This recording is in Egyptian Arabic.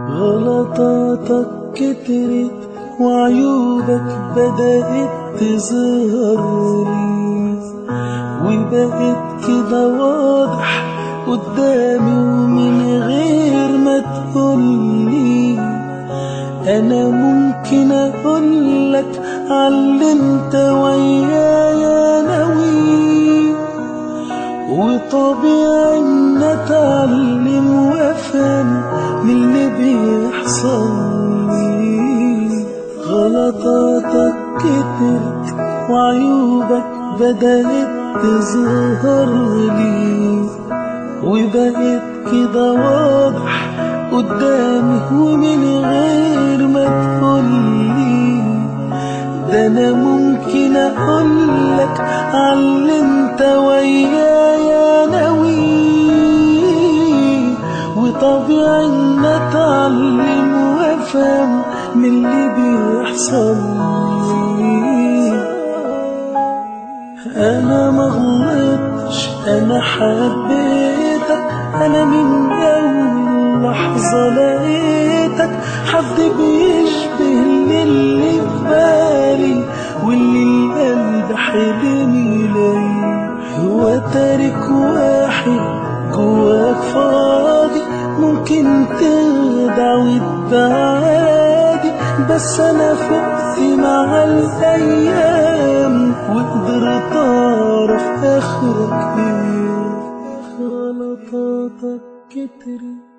غلطاتك كترت وعيوبك بدأت تظهر لي وبقيت كده واضح قدامي ومن غير ما تقولي انا ممكن اقولك عاللي انت ويايا ناوي وطبيعي ان اتعلم وافهم من اللي بيحصل لي غلطاتك كترت وعيوبك بدأت تظهر لي وبقيت كده واضح قدامي ومن غير ما تقولي ده انا ممكن اقولك عاللي انت ويايا ناوي وطبيعي ان اتعلم وافهم من اللي بيحصل لي انا مغلطش انا حبيتك انا من اول لحظة لقيتك حد بيشبه اللي في بالي واللي القلب حلم يلاقيه هو تارك واحد جواك فاضي ممكن تخدع وتبقى عادي بس انا فقت مع الايام وقدرت اعرف اخرك ايه غلطاتك كترت